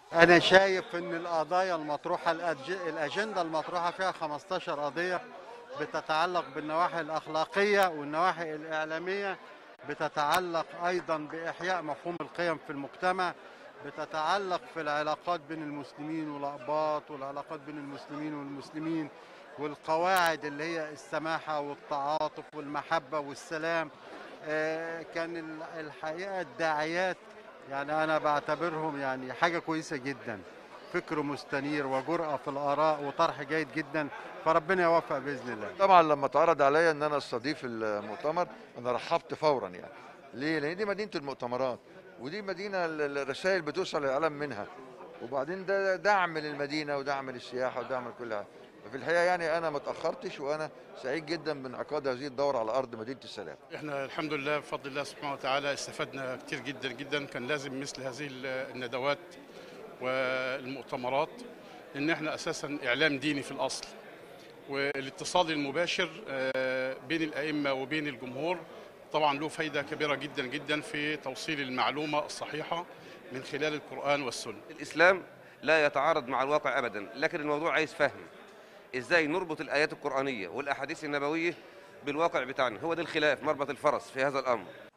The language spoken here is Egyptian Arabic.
أنا شايف إن القضايا المطروحة الأج- الأجندة المطروحة فيها 15 قضية بتتعلق بالنواحي الأخلاقية والنواحي الإعلامية بتتعلق أيضا بإحياء مفهوم القيم في المجتمع بتتعلق في العلاقات بين المسلمين والأقباط والعلاقات بين المسلمين والمسلمين والقواعد اللي هي السماحة والتعاطف والمحبة والسلام آه، كان ال- الحقيقة الداعيات يعني أنا بعتبرهم يعني حاجة كويسة جدا فكر مستنير وجرأة في الآراء وطرح جيد جدا فربنا يوفق بإذن الله طبعا لما اتعرض عليا ان انا استضيف المؤتمر انا رحبت فورا يعني ليه لان دي مدينه المؤتمرات ودي مدينه ال- ال- الرسائل بتوصل الاعلام منها وبعدين ده دعم للمدينه ودعم للسياحه ودعم لكل حاجه في الحقيقه يعني انا ما اتاخرتش وانا سعيد جدا بانعقاد هذه الدوره على ارض مدينه السلام احنا الحمد لله بفضل الله سبحانه وتعالى استفدنا كتير جدا جدا كان لازم مثل هذه الندوات والمؤتمرات ان احنا اساسا اعلام ديني في الاصل والاتصال المباشر آه، بين الائمه وبين الجمهور طبعا له فايده كبيره جدا جدا في توصيل المعلومه الصحيحه من خلال القران والسنه الإسلام لا يتعارض مع الواقع أبدا لكن الموضوع عايز فهم إزاي نربط الآيات القرآنية والأحاديث النبوية بالواقع بتاعنا هو ده الخلاف مربط الفرس في هذا الأمر